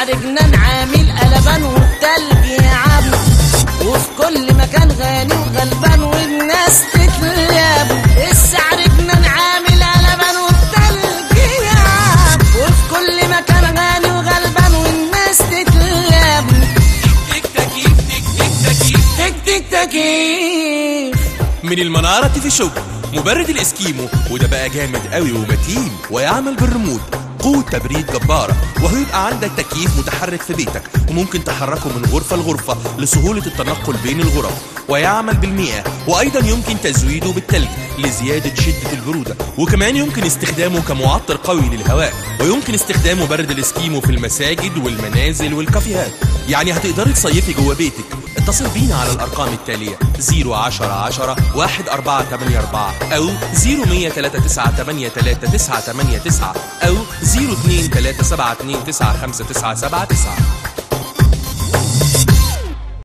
السعر جنان عامل قلبان والتلج يا عم وفي كل مكان غالي وغلبان والناس تتلاب السعر جنان عامل قلبان والتلج يا عم وفي كل مكان غالي وغلبان والناس تتلاب تك تكييف تك تك تكييف تك تك تكييف من المنارة في شوب مبرد الاسكيمو وده بقى جامد قوي ومتين ويعمل بالريموت قوة تبريد جبارة وهو يبقى عندك تكييف متحرك في بيتك وممكن تحركه من غرفة لغرفة لسهولة التنقل بين الغرف ويعمل بالمياه وأيضا يمكن تزويده بالتلج لزيادة شدة البرودة وكمان يمكن استخدامه كمعطر قوي للهواء ويمكن استخدامه برد الاسكيمو في المساجد والمنازل والكافيهات يعني هتقدري تصيفي جوه بيتك اتصل بينا على الأرقام التالية 010 10 1484 أو 0139 أو 02 372 9599